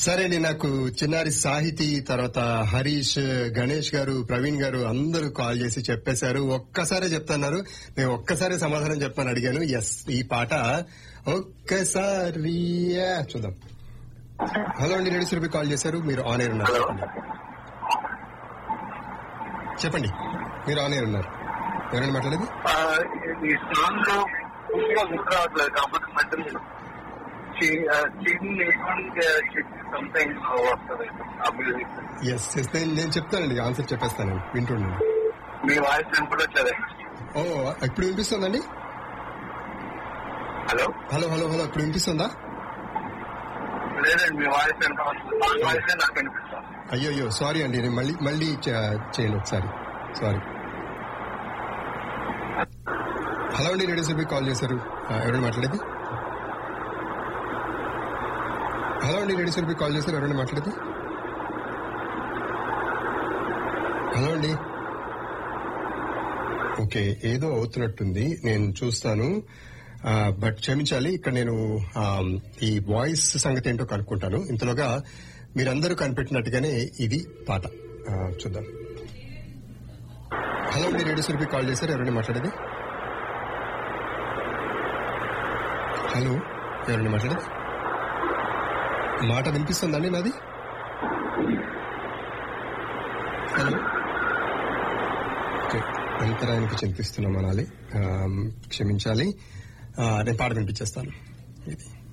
సరే అండి నాకు చిన్నారి సాహితీ తర్వాత హరీష్ గణేష్ గారు ప్రవీణ్ గారు అందరూ కాల్ చేసి చెప్పేశారు ఒక్కసారే చెప్తున్నారు నేను ఒక్కసారి సమాధానం చెప్పని అడిగాను ఎస్ ఈ పాట ఒక్కసారి చూద్దాం హలో అండి రెడీ సురభి కాల్ చేశారు మీరు ఆన్ ఎయిర్ ఉన్నారు చెప్పండి. చెప్పండి మీరు ఆన్ ఎయిర్ ఉన్నారు ఎవరండి మాట్లాడేది ఆ, ఈ సాంగ్ లో పూర్తిగా గుర్తు రావట్లేదు కాబట్టి మధ్యలో చిన్న సంథింగ్ వస్తుంది ఆ మ్యూజిక్ ఎస్ ఎస్ నేను నేను చెప్తానండి ఆన్సర్ చెప్పేస్తాను వింటుండండి మీ వాయిస్ వినపడట్లేదు ఓ ఇప్పుడు వినిపిస్తుందండి హలో హలో హలో హలో ఇప్పుడు వినిపిస్తుందా లేదండి మీ వాయిస్ వినపడట్లేదు మీ వాయిస్ నాకు వినిపిస్తుంది అయ్యో అయ్యో సారీ అండి నేను మళ్ళీ మళ్ళీ చే- చేయను ఒకసారి సారీ హలో అండి రేడియో సభ్యులు కాల్ చేశారు ఆ, ఎవరైనా మాట్లాడేది హలో అండి రేడియో సభ్యులు కాల్ చేశారు ఎవరైనా మాట్లాడేది హలో అండి ఓకే ఏదో అవుతున్నట్టుంది నేను చూస్తాను ఆ, బట్ క్షమించాలి ఇక్కడ నేను ఆ, ఈ వాయిస్ సంగతి ఏంటో కనుక్కుంటాను ఇంతలోగా మీరందరూ కనిపెట్టినట్టుగానే ఇది పాట ఆ, చూద్దాం హలో అండి రేడియో సురభి కాల్ చేశారు ఎవరైనా మాట్లాడేది హలో ఎవరైనా మాట్లాడేది మాట వినిపిస్తుందండి నాది హలో ఓకే అంతరానికి చింతిస్తున్నాం అనాలి ఆ, క్షమించాలి ఆ, నేను పాట వినిపించేస్తాను ఇది